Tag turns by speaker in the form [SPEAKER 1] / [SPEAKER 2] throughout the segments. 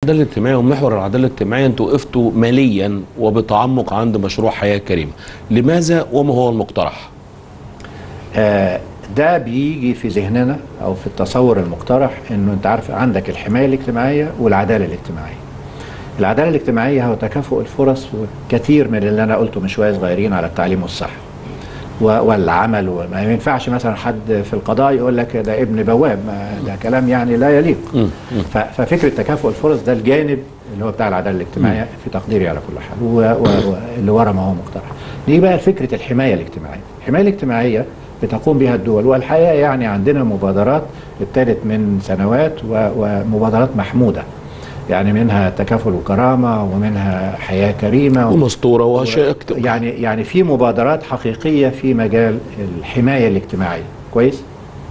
[SPEAKER 1] العداله الاجتماعيه ومحور العداله الاجتماعيه انتوا وقفتوا ماليا وبتعمق عند مشروع حياه كريمه لماذا وما هو المقترح
[SPEAKER 2] آه، ده بيجي في ذهننا او في التصور المقترح انه انت عارف عندك الحمايه الاجتماعيه والعداله الاجتماعيه. العداله الاجتماعيه هو تكافؤ الفرص وكثير من اللي انا قلته من شويه صغيرين على التعليم والصحه. و- والعمل وما ينفعش مثلا حد في القضاء يقول لك ده ابن بواب ما ده كلام يعني لا يليق. ف- ففكره تكافؤ الفرص ده الجانب اللي هو بتاع العداله الاجتماعيه في تقديري على كل حال واللي ورا ما هو مقترح. نيجي بقى لفكره الحمايه الاجتماعيه. الحمايه الاجتماعيه بتقوم بها الدول والحقيقه يعني عندنا مبادرات ابتدت من سنوات و- ومبادرات محموده. يعني منها تكافل وكرامه ومنها حياه كريمه
[SPEAKER 1] ومسطوره واشياء كتير
[SPEAKER 2] يعني يعني في مبادرات حقيقيه في مجال الحمايه الاجتماعيه كويس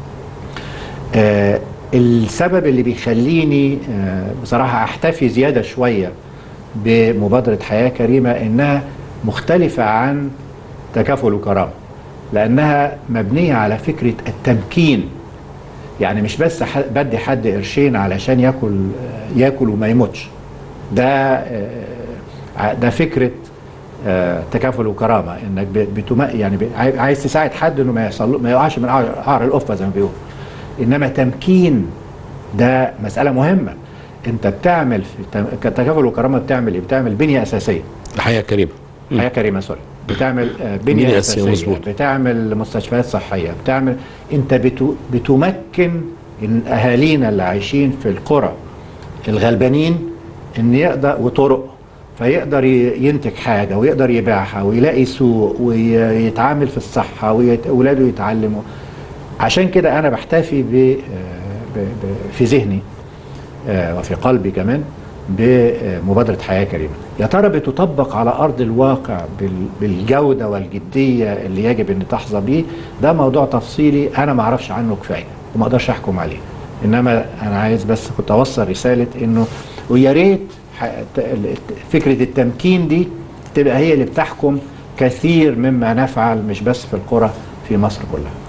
[SPEAKER 2] آه السبب اللي بيخليني آه بصراحه احتفي زياده شويه بمبادره حياه كريمه انها مختلفه عن تكافل وكرامه لانها مبنيه على فكره التمكين يعني مش بس ح- بدي حد قرشين علشان ياكل آه، ياكل وما يموتش ده آه، ع- ده فكره آه، تكافل وكرامه انك ب- بتم يعني ب- عاي- عايز تساعد حد انه ما يحصل ما يقعش من قعر قعر القفه زي ما بيقولوا انما تمكين ده مساله مهمه انت بتعمل في تم- كتكافل وكرامه بتعمل ايه؟ بتعمل بنيه اساسيه
[SPEAKER 1] حياه كريمه
[SPEAKER 2] حياه كريمه سوري بتعمل آه، بنيه,
[SPEAKER 1] بنية
[SPEAKER 2] اساسيه
[SPEAKER 1] أساسية، مظبوط.
[SPEAKER 2] بتعمل مستشفيات صحيه بتعمل انت بتو بتمكن إن اهالينا اللي عايشين في القرى الغلبانين ان يقدر وطرق فيقدر ي- ينتج حاجه ويقدر يبيعها ويلاقي سوق ويتعامل في الصحه واولاده يتعلموا عشان كده انا بحتفي ب آه، ب- ب- في ذهني آه، وفي قلبي كمان بمبادرة حياة كريمة يا ترى بتطبق على أرض الواقع بال- بالجودة والجدية اللي يجب أن تحظى به ده موضوع تفصيلي أنا ما أعرفش عنه كفاية وما أقدرش أحكم عليه إنما أنا عايز بس كنت أوصل رسالة إنه ويا ريت ح- ت- ال- فكرة التمكين دي تبقى هي اللي بتحكم كثير مما نفعل مش بس في القرى في مصر كلها